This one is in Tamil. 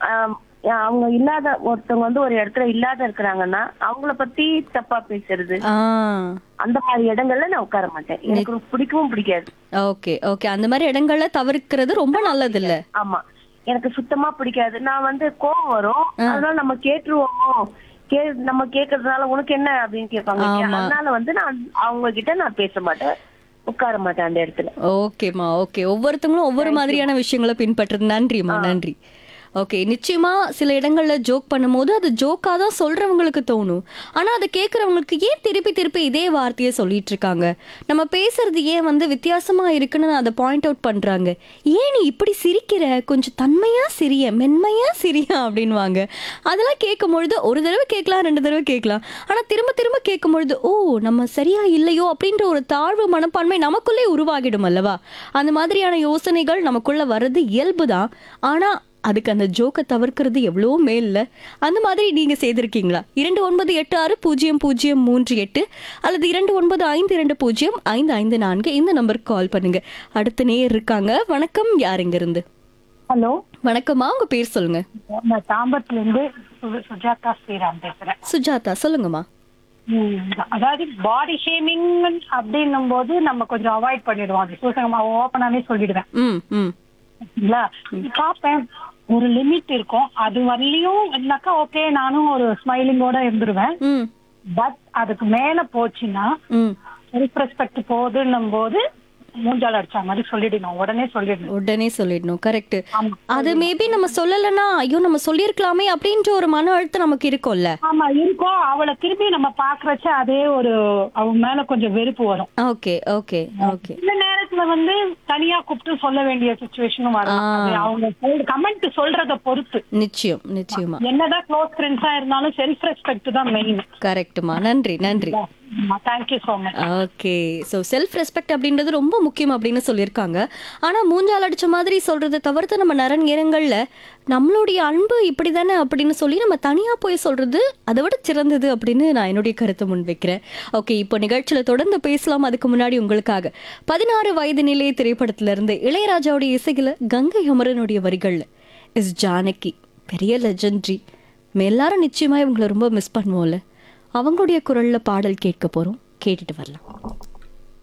ஆம், அவங்க இல்லாத ஒருத்தவங்க வந்து ஒரு இடத்துல இல்லாத இருக்கிறாங்கன்னா அவங்கள பத்தி தப்பா பேசுறது ஆ அந்த மாதிரி இடங்கள்ல நான் உட்கார மாட்டேன் எனக்கு பிடிக்கவும் பிடிக்காது ஓகே ஓகே அந்த மாதிரி இடங்கள்ல தவிர்க்கிறது ரொம்ப நல்லது இல்ல ஆமா எனக்கு சுத்தமா பிடிக்காது நான் வந்து கோவம் வரும் அதனால நம்ம கேட்டுருவோமோ கே நம்ம கேக்குறதுனால உனக்கு என்ன அப்படின்னு கேட்பாங்க ஆமா. அதனால வந்து நான் அவங்க கிட்ட நான் பேச மாட்டேன் உட்கார மாட்டேன் அந்த இடத்துல ஓகேம்மா ஓகே ஒவ்வொருத்தவங்களும் ஒவ்வொரு மாதிரியான விஷயங்களை பின்பற்றுறது நன்றிம்மா நன்றி ஓகே நிச்சயமா சில இடங்கள்ல ஜோக் பண்ணும்போது அது ஜோக்கா தான் சொல்றவங்களுக்கு தோணும் ஆனா அதை கேட்கறவங்களுக்கு ஏன் திருப்பி திருப்பி இதே வார்த்தையை சொல்லிட்டு இருக்காங்க நம்ம பேசுறது ஏன் வந்து வித்தியாசமா இருக்குன்னு அதை பாயிண்ட் அவுட் பண்றாங்க ஏன் நீ இப்படி சிரிக்கிற கொஞ்சம் தன்மையா சிரிய மென்மையா சிரியா அப்படின்வாங்க அதெல்லாம் கேட்கும் பொழுது ஒரு தடவை கேட்கலாம் ரெண்டு தடவை கேட்கலாம் ஆனா திரும்ப திரும்ப கேட்கும் பொழுது ஓ நம்ம சரியா இல்லையோ அப்படின்ற ஒரு தாழ்வு மனப்பான்மை நமக்குள்ளே உருவாகிடும் அல்லவா அந்த மாதிரியான யோசனைகள் நமக்குள்ள வர்றது இயல்புதான் ஆனா அதுக்கு அந்த ஜோக்கை தவிர்க்கிறது எவ்வளோ மேல்ல அந்த மாதிரி நீங்க செய்திருக்கீங்களா இரண்டு ஒன்பது எட்டு ஆறு பூஜ்ஜியம் பூஜ்ஜியம் மூன்று எட்டு அல்லது இரண்டு ஒன்பது ஐந்து இரண்டு பூஜ்ஜியம் ஐந்து ஐந்து நான்கு இந்த நம்பருக்கு கால் பண்ணுங்க அடுத்த நேர் இருக்காங்க வணக்கம் யார் இங்க இருந்து ஹலோ வணக்கம்மா உங்க பேர் சொல்லுங்க நான் தாம்பரத்துல இருந்து சு- சுஜாதா ஸ்ரீராம் பேசுறேன் சுஜாதா சொல்லுங்கம்மா ம், அதாவது பாடி ஷேமிங் அப்படின்னும் போது நம்ம கொஞ்சம் அவாய்ட் பண்ணிடுவோம் அது சூசகமா ஓப்பனாவே சொல்லிடுவேன் ம் ம் சரிங்களா பார்ப்பேன் ஒரு லிமிட் இருக்கும் அது வரலையும் இல்லைனாக்கா ஓகே நானும் ஒரு ஸ்மைலிங்கோட இருந்துருவேன் ம் பட் அதுக்கு மேல போச்சுன்னா ம் செல்ஃப் ரெஸ்பெக்ட் போகுதுன்னும் போது மூஞ்சால் அடிச்ச மாதிரி சொல்லிடணும் உடனே சொல்லிடணும் உடனே சொல்லிடணும் கரெக்ட் ஆமா. அது மேபி நம்ம சொல்லலைன்னா ஐயோ நம்ம சொல்லியிருக்கலாமே அப்படின்ற ஒரு மன அழுத்தம் நமக்கு இருக்கும்ல ஆமா இருக்கும் அவளை திருப்பி நம்ம பாக்குறச்ச அதே ஒரு அவன் மேல கொஞ்சம் வெறுப்பு வரும் ஓகே ஓகே ஓகே இந்த நேரத்துல வந்து தனியா கூப்பிட்டு சொல்ல வேண்டிய சுச்சுவேஷனும் வரும் ஆ. அது அவங்க கமெண்ட் சொல்றத பொறுத்து நிச்சயம் நிச்சயமா என்னதான் க்ளோஸ் ஃப்ரெண்ட்ஸா இருந்தாலும் செல்ஃப் ரெஸ்பெக்ட் தான் மெயின் கரெக்ட்மா நன்றி நன்றி thank you so much okay so self respect அப்படின்றது ரொம்ப முக்கியம் அப்படின்னு சொல்லியிருக்காங்க ஆனால் மூஞ்சால் அடிச்ச மாதிரி சொல்றதை தவிர்த்து நம்ம நிறைய நேரங்களில் நம்மளுடைய அன்பு இப்படி தானே அப்படின்னு சொல்லி நம்ம தனியாக போய் சொல்றது அதை விட சிறந்தது அப்படின்னு நான் என்னுடைய கருத்தை முன்வைக்கிறேன் ஓகே இப்போ நிகழ்ச்சியில் தொடர்ந்து பேசலாம் அதுக்கு முன்னாடி உங்களுக்காக பதினாறு வயது நிலைய திரைப்படத்திலிருந்து இளையராஜாவுடைய இசையில் கங்கை அமரனுடைய வரிகளில் இஸ் ஜானகி பெரிய லெஜெண்ட்ரி எல்லாரும் நிச்சயமாக இவங்களை ரொம்ப மிஸ் பண்ணுவோம்ல அவங்களுடைய குரல்ல பாடல் கேட்க போறோம் கேட்டுட்டு வரலாம்